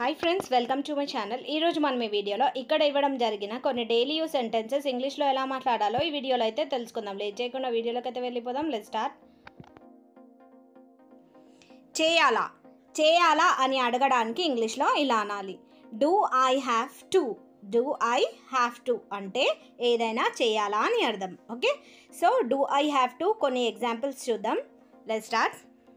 hi friends welcome to my channel ఈరోజు మనం ఈ వీడియోలో ఇక్కడ ఇవ్వడం జరిగిన కొన్ని డైలీ యూస్ సెంటెన్సెస్ ఇంగ్లీష్లో ఎలా మాట్లాడాలో ఈ వీడియోలో అయితే తెలుసుకుందాం లేట్ చేయకుండా వీడియోలోకి అయితే వెళ్ళిపోదాం లెట్ స్టార్ట్ చేయాలా చేయాలా అని అడగడానికి ఇంగ్లీష్లో ఇలా అనాలి do I have to do I have to అంటే ఏదైనా చేయాలా అని అర్థం okay so do I have to కొన్ని ఎగ్జాంపుల్స్ చూద్దాం లెట్ స్టార్ట్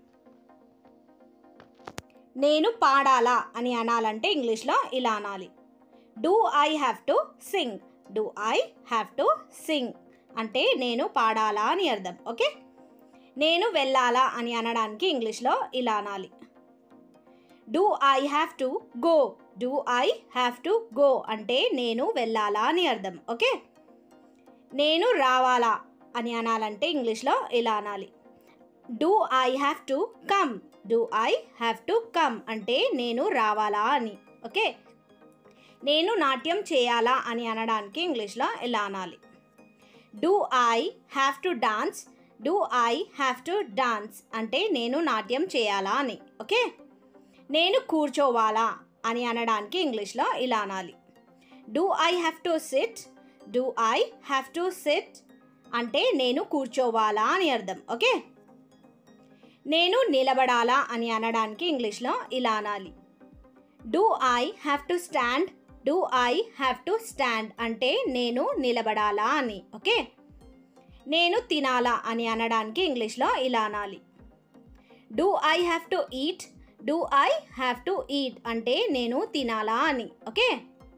నేను పాడాలా అని అనాలంటే ఇంగ్లీష్లో ఇలా అనాలి do I have to sing do I have to sing అంటే నేను పాడాలా అని అర్థం ఓకే నేను వెళ్ళాలా అని అనడానికి ఇంగ్లీష్లో ఇలా అనాలి do I have to go do I have to go అంటే నేను వెళ్ళాలా అని అర్థం ఓకే నేను రావాలా అని అనాలంటే ఇంగ్లీష్లో ఇలా అనాలి do I have to come do I have to come అంటే నేను రావాలా అని ఓకే నేను నాట్యం చేయాలా అని అనడానికి ఇంగ్లీష్లో ఇలా అనాలి do I have to dance do I have to dance అంటే నేను నాట్యం చేయాలా అని ఓకే నేను కూర్చోవాలా అని అనడానికి ఇంగ్లీష్లో ఇలా అనాలి do I have to sit do I have to sit అంటే నేను కూర్చోవాలా అని అర్థం ఓకే నేను నిలబడాలా అని అనడానికి ఇంగ్లీష్లో ఇలా అనాలి do I have to stand do I have to stand అంటే నేను నిలబడాలా అని ఓకే నేను తినాలా అని అనడానికి ఇంగ్లీష్లో ఇలా అనాలి do I have to eat do I have to eat అంటే నేను తినాలా అని ఓకే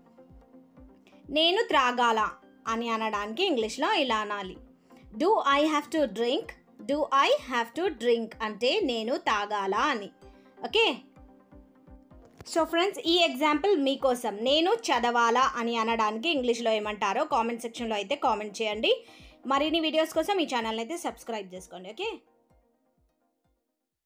నేను త్రాగాలా అని అనడానికి ఇంగ్లీష్లో ఇలా అనాలి do I have to drink do I have to drink అంటే నేను తాగాలా అని ఓకే సో ఫ్రెండ్స్ ఈ ఎగ్జాంపుల్ మీకోసం నేను చదవాలా అని అనడానికి ఇంగ్లీష్లో ఏమంటారో కామెంట్ సెక్షన్లో అయితే కామెంట్ చేయండి మరిన్ని వీడియోస్ కోసం ఈ ఛానల్ని అయితే సబ్స్క్రైబ్ చేసుకోండి ఓకే